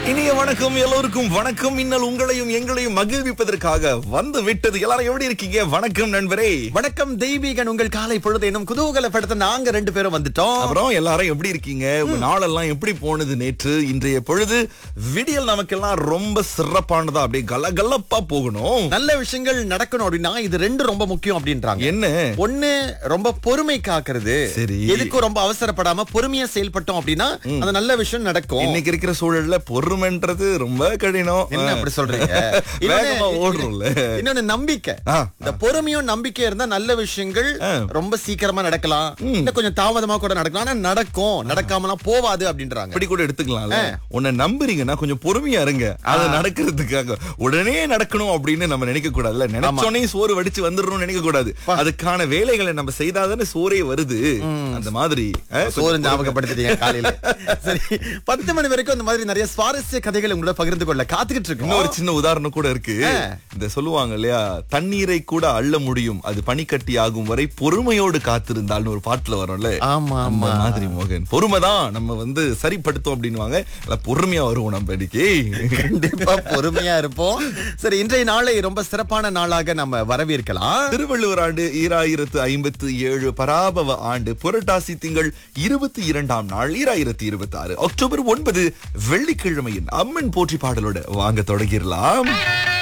இனிய வணக்கம் எல்லோருக்கும் வணக்கம் இன்னல் உங்களையும் எங்களையும் மகிழ்விப்பதற்காக வந்து விட்டது எல்லாரும் எப்படி இருக்கீங்க வணக்கம் நண்பரே வணக்கம் தெய்வீகன் உங்கள் காலை பொழுது இன்னும் குதூகலப்படுத்த நாங்க ரெண்டு பேரும் வந்துட்டோம் அப்புறம் எல்லாரும் எப்படி இருக்கீங்க உங்க நாளெல்லாம் எப்படி போனது நேற்று இன்றைய பொழுது விடியல் நமக்கெல்லாம் ரொம்ப சிறப்பானதா அப்படியே கலகலப்பா போகணும் நல்ல விஷயங்கள் நடக்கணும் அப்படின்னா இது ரெண்டு ரொம்ப முக்கியம் அப்படின்றாங்க என்ன ஒண்ணு ரொம்ப பொறுமை காக்குறது சரி. எதுக்கும் ரொம்ப அவசரப்படாம பொறுமையா செயல்பட்டோம் அப்படின்னா அந்த நல்ல விஷயம் நடக்கும் இன்னைக்கு இருக்கிற சூழல்ல பொறுமைன்றது ரொம்ப கடினம் என்ன அப்படி சொல்றீங்க இன்னொன்னு- வேகமா ஓடுறோம்ல இன்னொன்னு நம்பிக்கை ஆ. இந்த பொறுமையும் நம்பிக்கை இருந்தா நல்ல விஷயங்கள் ஆ. ரொம்ப சீக்கிரமா நடக்கலாம் இல்ல கொஞ்சம் தாமதமா கூட நடக்கலாம் ஆனா நடக்கும் நடக்காமலாம் போவாது அப்படின்றாங்க அப்படி கூட எடுத்துக்கலாம்ல உன்னை நம்புறீங்கன்னா கொஞ்சம் பொறுமையா இருங்க அது நடக்கிறதுக்காக உடனே நடக்கணும் அப்படின்னு நம்ம நினைக்க கூடாதுல்ல நினைச்சோனே சோறு வடிச்சு வந்துடணும்னு நினைக்க கூடாது அதுக்கான வேலைகளை நம்ம செய்தாதானே சோறே வருது அந்த மாதிரி அஹ், சோறு கொஞ்சம் ஞாபகப்படுத்திட்டீங்க காலையில சரி பத்து மணி வரைக்கும் இந்த மாதிரி நிறைய சுவாரஸ்ய கதைகளை உங்களோட பகிர்ந்து கொள்ள காத்துக்கிட்டு இருக்கோம் இன்னொரு சின்ன உதாரணம் கூட இருக்கு இந்த சொல்லுவாங்க இல்லையா தண்ணீரை கூட அள்ள முடியும் அது பனிக்கட்டி ஆகும் வரை பொறுமையோடு காத்திருந்தால்னு ஒரு பாட்டுல வரும்ல ஆமா அந்த ஆமா மாதிரி மோகன் பொறுமைதான் நம்ம வந்து சரிப்படுத்தோம் அப்படின்னுவாங்க நல்லா பொறுமையா வருவோம் நம்ம இன்னைக்கு கண்டிப்பா பொறுமையா இருப்போம் சரி இன்றைய நாளை ரொம்ப சிறப்பான நாளாக நம்ம வரவேற்கலாம் திருவள்ளுவர் ஆண்டு ஈராயிரத்து ஐம்பத்து ஏழு பராபவ ஆண்டு புரட்டாசி திங்கள் இருபத்தி இரண்டாம் நாள் ஈராயிரத்தி இருபத்தி ஆறு அக்டோபர் ஒன்பது வெள்ளிக்கிழமையின் அம்மன் போற்றி பாடலோட வாங்க தொடங்கிடலாம்